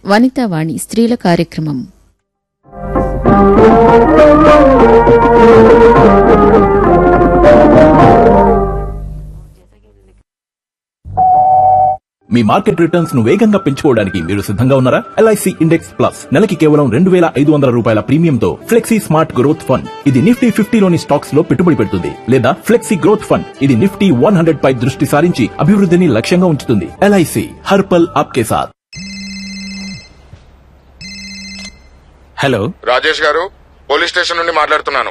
వనితావాణి స్త్రీల కార్యక్రమం మీ market returns ను వేగంగా పెంచుకోవడానికి మీరు సిద్ధంగా ఉన్నారా ఎల్ఐసి ఇండెక్స్ ప్లస్ నెలకి కేవలం రెండు వేల ఐదు వందల రూపాయల ప్రీమియంతో ఫ్లెక్సీ స్మార్ట్ గ్రోత్ ఫండ్ ఇది నిఫ్టీ ఫిఫ్టీలోని స్టాక్స్ లో పెట్టుబడి పెడుతుంది లేదా ఫ్లెక్సీ గ్రోత్ ఫండ్ ఇది నిఫ్టీ వన్ హండ్రెడ్ పై దృష్టి సారించి అభివృద్ధిని లక్ష్యంగా ఉంచుతుంది ఎల్ఐసి హర్పల్ ఆప్కే సాథ్ హలో రాజేష్ గారు పోలీస్ స్టేషన్ నుండి మాట్లాడుతున్నాను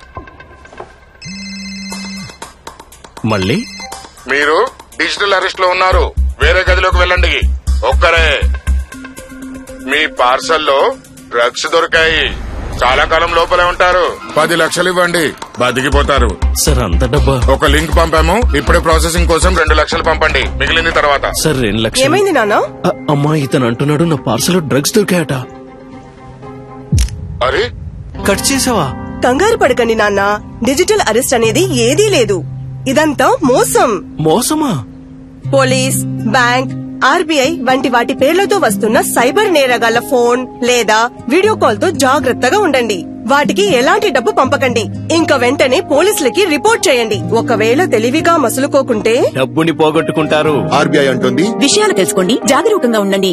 మళ్ళీ మీరు డిజిటల్ అరెస్ట్ లో ఉన్నారు వేరే గదిలోకి వెళ్ళండి ఒక్కరే మీ పార్సల్లో డ్రగ్స్ దొరికాయి చాలా కాలం లోపలే ఉంటారు పది లక్షలు ఇవ్వండి బతికిపోతారు సార్ అంత డబ్బా ఒక లింక్ పంపాము ఇప్పుడే ప్రాసెసింగ్ కోసం రెండు లక్షలు పంపండి మిగిలింది తర్వాత సార్ రెండు లక్షలు ఏమైంది నాన్న అ- అమ్మా ఇతను అంటున్నాడు నా పార్సల్ డ్రగ్స్ దొరికాయట అరే కట్ చేసావా కంగారు పడకండి నాన్న డిజిటల్ అరెస్ట్ అనేది ఏదీ లేదు ఇదంతా మోసం మోసమా పోలీస్ బ్యాంక్ ఆర్బీఐ వంటి వాటి పేర్లతో వస్తున్న సైబర్ నేరగాళ్ల ఫోన్ లేదా వీడియో కాల్ తో జాగ్రత్తగా ఉండండి వాటికి ఎలాంటి డబ్బు పంపకండి ఇంకా వెంటనే పోలీసులకి రిపోర్ట్ చేయండి ఒకవేళ తెలివిగా మసులుకోకుంటే డబ్బుని పోగొట్టుకుంటారు ఆర్బీఐ అంటుంది విషయాలు తెలుసుకోండి జాగరూకంగా ఉండండి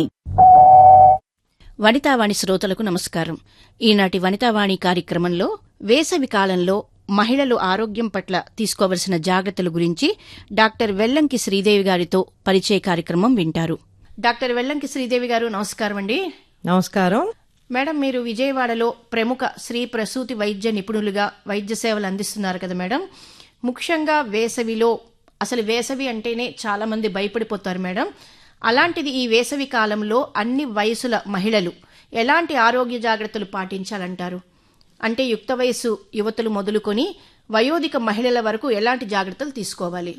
వనితావాణి శ్రోతలకు నమస్కారం ఈనాటి వనితావాణి కార్యక్రమంలో వేసవి కాలంలో మహిళలు ఆరోగ్యం పట్ల తీసుకోవలసిన జాగ్రత్తల గురించి డాక్టర్ వెల్లంకి శ్రీదేవి గారితో పరిచయ కార్యక్రమం వింటారు డాక్టర్ వెల్లంకి శ్రీదేవి గారు నమస్కారం అండి నమస్కారం మేడం మీరు విజయవాడలో ప్రముఖ స్త్రీ ప్రసూతి వైద్య నిపుణులుగా వైద్య సేవలు అందిస్తున్నారు కదా మేడం ముఖ్యంగా వేసవిలో అసలు వేసవి అంటేనే చాలా మంది భయపడిపోతారు మేడం అలాంటిది ఈ వేసవి కాలంలో అన్ని వయసుల మహిళలు ఎలాంటి ఆరోగ్య జాగ్రత్తలు పాటించాలంటారు అంటే యుక్త వయసు యువతులు మొదలుకొని వయోధిక మహిళల వరకు ఎలాంటి జాగ్రత్తలు తీసుకోవాలి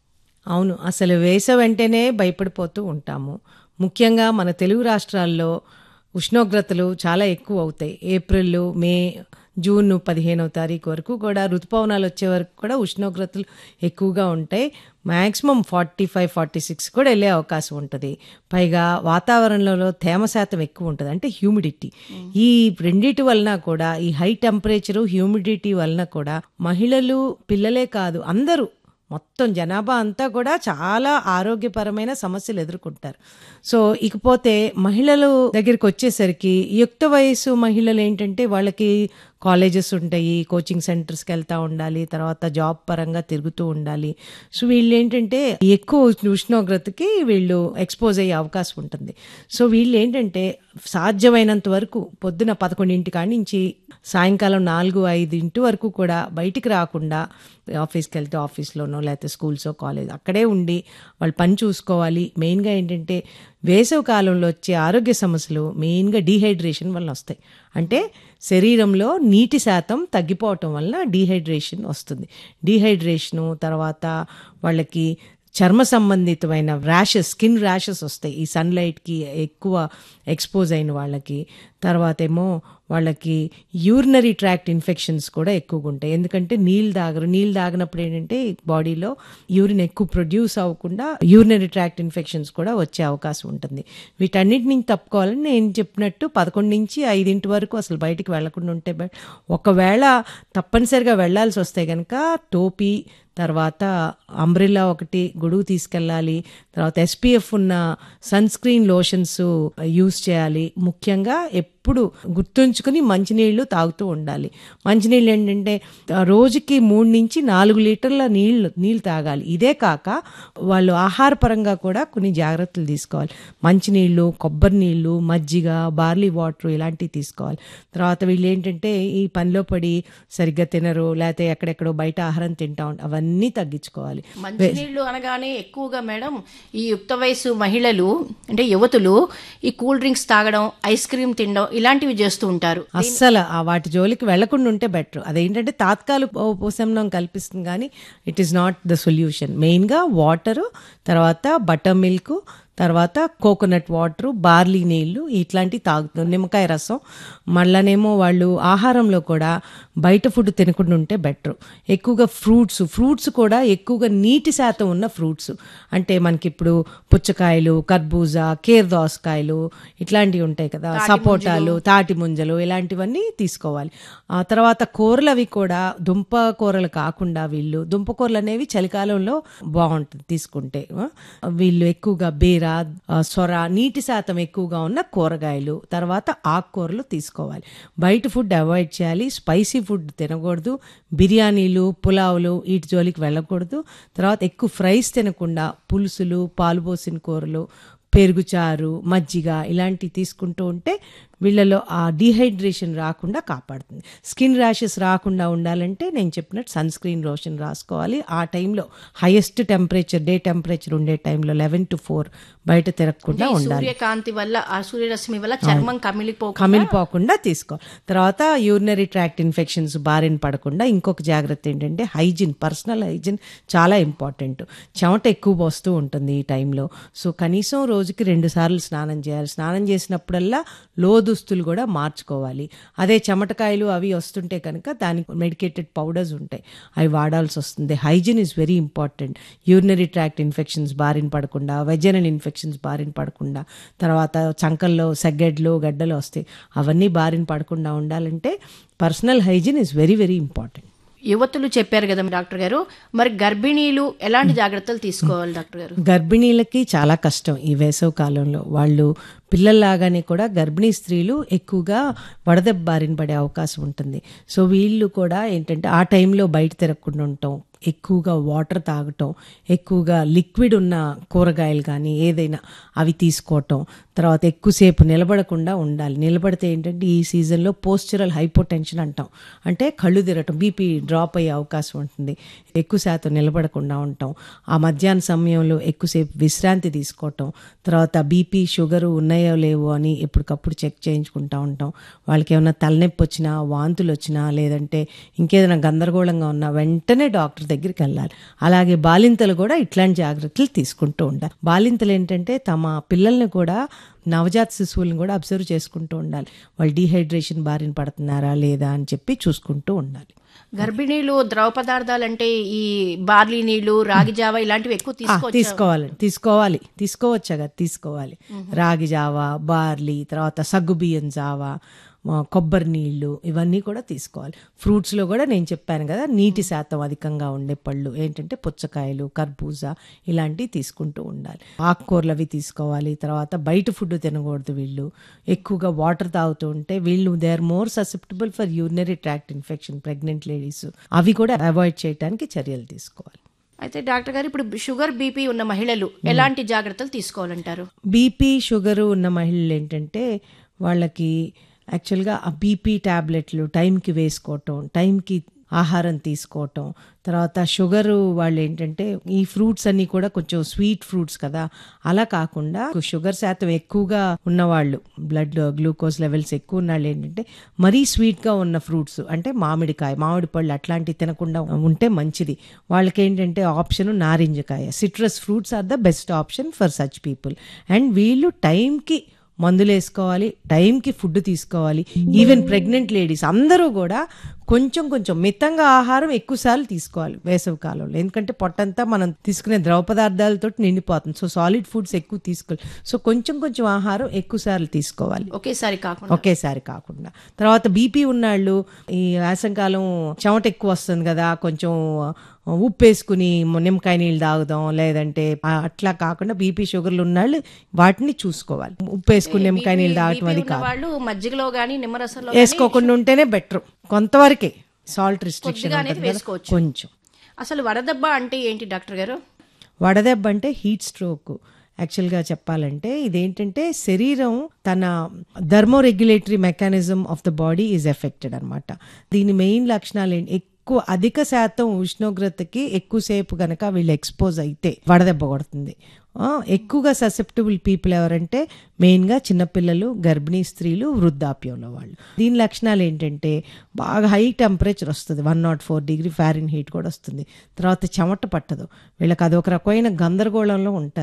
అవును అసలు వేసవి వెంటనే భయపడిపోతూ ఉంటాము ముఖ్యంగా మన తెలుగు రాష్ట్రాల్లో ఉష్ణోగ్రతలు చాలా ఎక్కువ అవుతాయి ఏప్రిల్ మే జూన్ పదిహేనవ తారీఖు వరకు కూడా ఋతుపవనాలు వచ్చే వరకు కూడా ఉష్ణోగ్రతలు ఎక్కువగా ఉంటాయి maximum forty five forty six కూడా వెళ్ళే అవకాశం ఉంటుంది పైగా వాతావరణంలో తేమ శాతం ఎక్కువ ఉంటుంది అంటే హ్యూమిడిటీ ఈ రెండిటి వలన కూడా ఈ హై టెంపరేచరు హ్యూమిడిటీ వలన కూడా మహిళలు పిల్లలే కాదు అందరూ మొత్తం జనాభా అంతా కూడా చాలా ఆరోగ్యపరమైన సమస్యలు ఎదుర్కొంటారు సో ఇకపోతే మహిళలు దగ్గరికి వచ్చేసరికి యుక్త వయసు మహిళలు ఏంటంటే వాళ్ళకి కాలేజెస్ ఉంటాయి కోచింగ్ సెంటర్స్కి వెళ్తూ ఉండాలి తర్వాత జాబ్ పరంగా తిరుగుతూ ఉండాలి సో వీళ్ళు ఏంటంటే ఎక్కువ ఉష్ణోగ్రతకి వీళ్ళు ఎక్స్పోజ్ అయ్యే అవకాశం ఉంటుంది సో వీళ్ళు ఏంటంటే సాధ్యమైనంత వరకు పొద్దున పదకొండింటి కాడి నుంచి సాయంకాలం నాలుగు ఐదింటి వరకు కూడా బయటికి రాకుండా ఆఫీస్కి వెళ్తే ఆఫీస్లోనో లేకపోతే స్కూల్సో కాలేజ్ అక్కడే ఉండి వాళ్ళు పని చూసుకోవాలి మెయిన్గా ఏంటంటే వేసవి కాలంలో వచ్చే ఆరోగ్య సమస్యలు మెయిన్గా డీహైడ్రేషన్ వల్ల వస్తాయి అంటే శరీరంలో నీటి శాతం తగ్గిపోవటం వలన డీహైడ్రేషన్ వస్తుంది డీహైడ్రేషను తర్వాత వాళ్ళకి చర్మ సంబంధితమైన ర్యాషెస్ స్కిన్ ర్యాషెస్ వస్తాయి ఈ సన్లైట్కి ఎక్కువ ఎక్స్పోజ్ అయిన వాళ్ళకి తర్వాత ఏమో వాళ్ళకి యూరినరీ ట్రాక్ట్ ఇన్ఫెక్షన్స్ కూడా ఎక్కువగా ఉంటాయి ఎందుకంటే నీళ్ళు తాగరు నీళ్ళు తాగినప్పుడు ఏంటంటే బాడీలో యూరిన్ ఎక్కువ ప్రొడ్యూస్ అవ్వకుండా యూరినరీ ట్రాక్ట్ ఇన్ఫెక్షన్స్ కూడా వచ్చే అవకాశం ఉంటుంది వీటన్నిటి నుంచి తప్పుకోవాలని నేను చెప్పినట్టు పదకొండు నుంచి ఐదింటి వరకు అసలు బయటికి వెళ్లకుండా ఉంటే బె- ఒకవేళ తప్పనిసరిగా వెళ్లాల్సి వస్తే కనుక టోపీ తర్వాత అంబ్రిల్లా ఒకటి గొడుగు తీసుకెళ్ళాలి తర్వాత ఎస్పీఎఫ్ ఉన్న సన్ స్క్రీన్ లోషన్స్ యూస్ చేయాలి ముఖ్యంగా ఎప్పుడు గుర్తుంచుకుని మంచినీళ్ళు తాగుతూ ఉండాలి మంచినీళ్ళు ఏంటంటే ఆ రోజుకి మూడు నుంచి నాలుగు లీటర్ల నీళ్లు నీళ్ళు తాగాలి ఇదే కాక వాళ్ళు ఆహారపరంగా కూడా కొన్ని జాగ్రత్తలు తీసుకోవాలి మంచినీళ్ళు కొబ్బరి నీళ్ళు మజ్జిగ బార్లీ వాటర్ ఇలాంటివి తీసుకోవాలి తర్వాత వీళ్ళు ఏంటంటే ఈ పనిలో పడి సరిగ్గా తినరు లేకపోతే ఎక్కడెక్కడో బయట ఆహారం తింటా ఉంటారు అవన్నీ తగ్గించుకోవాలి మంచినీళ్లు అనగానే ఎక్కువగా మేడం ఈ యుక్త వయసు మహిళలు అంటే యువతులు ఈ కూల్ డ్రింక్స్ తాగడం ఐస్ క్రీమ్ తినడం ఇలాంటివి చేస్తూ ఉంటారు అస్సలు ఆ వాటి జోలికి వెళ్లకుండా ఉంటే బెటర్ అదేంటంటే తాత్కాలిక ఉపశమనం కల్పిస్తుంది కానీ it is not the solution మెయిన్గా వాటరు తర్వాత బటర్ మిల్క్ తర్వాత కోకోనట్ వాటర్ బార్లీ నీళ్లు ఇట్లాంటివి తాగుతారు నిమ్మకాయ రసం మళ్ళనేమో వాళ్ళు ఆహారంలో కూడా బయట ఫుడ్ తినకుండా ఉంటే బెటర్ ఎక్కువగా ఫ్రూట్స్ ఫ్రూట్స్ కూడా ఎక్కువగా నీటి శాతం ఉన్న ఫ్రూట్స్ అంటే మనకి ఇప్పుడు పుచ్చకాయలు కర్బూజా కేర్ దోసకాయలు ఇట్లాంటివి ఉంటాయి కదా సపోటాలు తాటి ముంజలు ఇలాంటివన్నీ తీసుకోవాలి ఆ తర్వాత కూరలు అవి కూడా దుంప కూరలు కాకుండా వీళ్ళు దుంప కూరలు అనేవి చలికాలంలో బాగుంటుంది తీసుకుంటే ఆ, వీళ్ళు ఎక్కువగా బీర ఆ, సొర నీటి శాతం ఎక్కువగా ఉన్న కూరగాయలు తర్వాత ఆకుకూరలు తీసుకోవాలి బయట ఫుడ్ అవాయిడ్ చేయాలి స్పైసీ ఫుడ్ తినకూడదు బిర్యానీలు పులావులు వీటి జోలికి వెళ్ళకూడదు తర్వాత ఎక్కువ ఫ్రైస్ తినకుండా పులుసులు పాలు పోసిన కూరలు పెరుగుచారు మజ్జిగ ఇలాంటివి తీసుకుంటూ ఉంటే వీళ్ళలో ఆ డీహైడ్రేషన్ రాకుండా కాపాడుతుంది స్కిన్ ర్యాషెస్ రాకుండా ఉండాలంటే నేను చెప్పినట్టు సన్ స్క్రీన్ లోషన్ రాసుకోవాలి ఆ టైంలో హైయెస్ట్ టెంపరేచర్ డే టెంపరేచర్ ఉండే టైంలో లెవెన్ టు ఫోర్ బయట తిరగకుండా ఈ ఉండాలి సూర్యకాంతి వల్ల ఆ సూర్యరశ్మి వల్ల చర్మం కమిలిపోకుండా కమిలిపోకుండా తీసుకోవాలి తర్వాత యూరినరీ ట్రాక్ట్ ఇన్ఫెక్షన్స్ బారిన పడకుండా ఇంకొక జాగ్రత్త ఏంటంటే హైజీన్ పర్సనల్ హైజీన్ చాలా ఇంపార్టెంట్ చెమట ఎక్కువ పోస్తూ ఉంటుంది ఈ టైంలో సో కనీసం రోజుకి రెండు సార్లు స్నానం చేయాలి స్నానం చేసినప్పుడల్లా లో దుస్తులు కూడా మార్చుకోవాలి అదే చెమటకాయలు అవి వస్తుంటే కనుక దానికి మెడికేటెడ్ పౌడర్స్ ఉంటాయి అవి వాడాల్సి వస్తుంది hygiene is very important urinary tract infections బారిన పడకుండా వెజనల్ ఇన్ఫెక్షన్స్ బారిన పడకుండా తర్వాత చంకల్లో సెగ్గెడ్లు గడ్డలు వస్తాయి అవన్నీ బారిన పడకుండా ఉండాలంటే personal hygiene is very very important యువతులు చెప్పారు కదా డాక్టర్ గారు మరి గర్భిణీలు ఎలాంటి జాగ్రత్తలు తీసుకోవాలి డాక్టర్ గారు గర్భిణీలకి చాలా కష్టం ఈ వేసవి కాలంలో వాళ్ళు పిల్లల్లాగానే కూడా గర్భిణీ స్త్రీలు ఎక్కువగా వడదెబ్బ బారిన పడే అవకాశం ఉంటుంది సో వీళ్ళు కూడా ఏంటంటే ఆ టైంలో బయట తిరగకుండా ఉండటం ఎక్కువగా వాటర్ తాగటం ఎక్కువగా లిక్విడ్ ఉన్న కూరగాయలు కానీ ఏదైనా అవి తీసుకోవటం తర్వాత ఎక్కువసేపు నిలబడకుండా ఉండాలి నిలబడితే ఏంటంటే ఈ సీజన్లో పోస్చరల్ హైపోటెన్షన్ అంటాం అంటే కళ్ళు తిరగటం బీపీ డ్రాప్ అయ్యే అవకాశం ఉంటుంది ఎక్కువ శాతం నిలబడకుండా ఉండటం ఆ మధ్యాహ్న సమయంలో ఎక్కువసేపు విశ్రాంతి తీసుకోవటం తర్వాత బీపీ షుగరు ఉన్నాయో లేవో అని ఎప్పటికప్పుడు చెక్ చేయించుకుంటా ఉంటాం వాళ్ళకి ఏమైనా తలనొప్పి వచ్చినా వాంతులు వచ్చినా లేదంటే ఇంకేదైనా గందరగోళంగా ఉన్నా వెంటనే డాక్టర్ దగ్గరికి వెళ్ళాలి అలాగే బాలింతలు కూడా ఇట్లాంటి జాగ్రత్తలు తీసుకుంటూ ఉండాలి బాలింతలు ఏంటంటే తమ పిల్లల్ని కూడా నవజాత శిశువులను కూడా అబ్జర్వ్ చేసుకుంటూ ఉండాలి వాళ్ళు డీహైడ్రేషన్ బారిన పడుతున్నారా లేదా అని చెప్పి చూసుకుంటూ ఉండాలి గర్భిణీలు ద్రవ పదార్థాలు అంటే ఈ బార్లీ నీళ్లు రాగి జావ ఇలాంటివి ఎక్కువ ఆ, తీసుకోవచ్చు తీసుకోవాలి తీసుకోవాలి తీసుకోవచ్చా కదా తీసుకోవాలి రాగి జావా బార్లీ తర్వాత సగ్గుబియ్యం జావా ఆ, కొబ్బరి నీళ్లు ఇవన్నీ కూడా తీసుకోవాలి ఫ్రూట్స్లో కూడా నేను చెప్పాను కదా నీటి శాతం అధికంగా ఉండే పళ్ళు ఏంటంటే పుచ్చకాయలు కర్బూజా ఇలాంటివి తీసుకుంటూ ఉండాలి ఆకుకూరలు అవి తీసుకోవాలి తర్వాత బయట ఫుడ్ తినకూడదు వీళ్ళు ఎక్కువగా వాటర్ తాగుతూ ఉంటే వీళ్ళు they are more susceptible for urinary tract infection pregnant ladies అవి కూడా అవాయిడ్ చేయడానికి చర్యలు తీసుకోవాలి అయితే డాక్టర్ గారు ఇప్పుడు షుగర్ బీపీ ఉన్న మహిళలు ఎలాంటి జాగ్రత్తలు తీసుకోవాలంటారు బీపీ షుగరు ఉన్న మహిళలు ఏంటంటే వాళ్ళకి యాక్చువల్గా ఆ బీపీ ట్యాబ్లెట్లు టైంకి వేసుకోవటం టైంకి ఆహారం తీసుకోవటం తర్వాత షుగరు వాళ్ళు ఏంటంటే ఈ ఫ్రూట్స్ అన్నీ కూడా కొంచెం స్వీట్ ఫ్రూట్స్ కదా అలా కాకుండా షుగర్ శాతం ఎక్కువగా ఉన్నవాళ్ళు బ్లడ్ గ్లూకోజ్ లెవెల్స్ ఎక్కువ ఉన్న వాళ్ళు ఏంటంటే మరీ స్వీట్గా ఉన్న ఫ్రూట్స్ అంటే మామిడికాయ మామిడి పళ్ళు అట్లాంటివి తినకుండా ఉంటే మంచిది వాళ్ళకి ఏంటంటే ఆప్షన్ నారింజకాయ citrus fruits are the best option for such people and వీళ్ళు టైంకి మందులు వేసుకోవాలి టైంకి ఫుడ్ తీసుకోవాలి ఈవెన్ ప్రెగ్నెంట్ లేడీస్ అందరూ కూడా కొంచెం కొంచెం మితంగా ఆహారం ఎక్కువసార్లు తీసుకోవాలి వేసవి కాలంలో ఎందుకంటే పొట్టంతా మనం తీసుకునే ద్రవ పదార్థాలతో నిండిపోతుంది సో సాలిడ్ ఫుడ్స్ ఎక్కువ తీసుకోవాలి సో కొంచెం కొంచెం ఆహారం ఎక్కువసార్లు తీసుకోవాలి ఒకేసారి కాకుండా ఒకేసారి కాకుండా తర్వాత బీపీ ఉన్నాళ్ళు ఈ వేసంకాలం చెమట ఎక్కువ వస్తుంది కదా కొంచెం ఉప్పు వేసుకుని నిమ్మకాయ నీళ్ళు తాగుదాం లేదంటే ఆ అట్లా కాకుండా బీపీ షుగర్లు ఉన్నాళ్ళు వాటిని చూసుకోవాలి ఉప్పు వేసుకుని నిమ్మకాయ నీళ్ళు తాగటం అది ఉన్న కాదు వాళ్ళు మజ్జిగలో గానీ నిమ్మరసంలో వేసుకోకుండా ఉంటేనే బెటర్ కొంతవరకే సాల్ట్ రిస్ట్రిక్షన్ కొద్దిగా అనేది వేసుకోవచ్చు. కొంచెం అసలు వడదెబ్బ అంటే ఏంటి డాక్టర్ గారు వడదెబ్బ అంటే హీట్ స్ట్రోక్ యాక్చువల్గా చెప్పాలంటే ఇదేంటంటే శరీరం తన thermoregulatory mechanism of the body is affected అనమాట దీని మెయిన్ లక్షణాలు ఏంటి ఎక్కువ అధిక శాతం ఉష్ణోగ్రతకి ఎక్కువసేపు గనక వీళ్ళు ఎక్స్పోజ్ అయితే వడదెబ్బ కొడుతుంది ఆ, ఎక్కువగా ససెప్టబుల్ పీపుల్ ఎవరంటే మెయిన్గా చిన్నపిల్లలు గర్భిణీ స్త్రీలు వృద్ధాప్యంలో వాళ్ళు దీని లక్షణాలు ఏంటంటే బాగా హై టెంపరేచర్ వస్తుంది one not four degree Fahrenheit కూడా వస్తుంది తర్వాత చెమట పట్టదు వీళ్ళకి అదొక రకమైన గందరగోళంలో ఉంటారు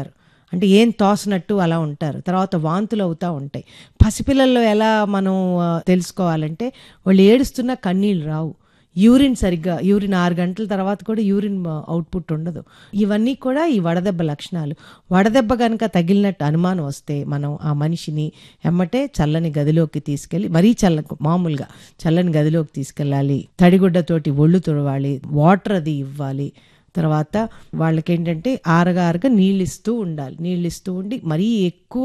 అంటే ఏం తోసనట్టు అలా ఉంటారు తర్వాత వాంతులు అవుతూ ఉంటాయి పసిపిల్లల్లో ఎలా మనం ఆ, తెలుసుకోవాలంటే వాళ్ళు ఏడుస్తున్న కన్నీళ్ళు రావు యూరిన్ సరిగ్గా యూరిన్ ఆరు గంటల తర్వాత కూడా యూరిన్ అవుట్పుట్ ఉండదు ఇవన్నీ కూడా ఈ వడదెబ్బ లక్షణాలు వడదెబ్బ కనుక తగిలినట్టు అనుమానం వస్తే మనం ఆ మనిషిని ఎమ్మటే చల్లని గదిలోకి తీసుకెళ్ళి మరీ చల్ల మామూలుగా చల్లని గదిలోకి తీసుకెళ్ళాలి తడిగుడ్డతోటి ఒళ్ళు తుడవాలి వాటర్ అది ఇవ్వాలి తర్వాత వాళ్ళకి ఏంటంటే ఆరగా ఆరగా నీళ్ళు ఇస్తూ ఉండాలి నీళ్ళు ఇస్తూ ఉండి మరీ ఎక్కువ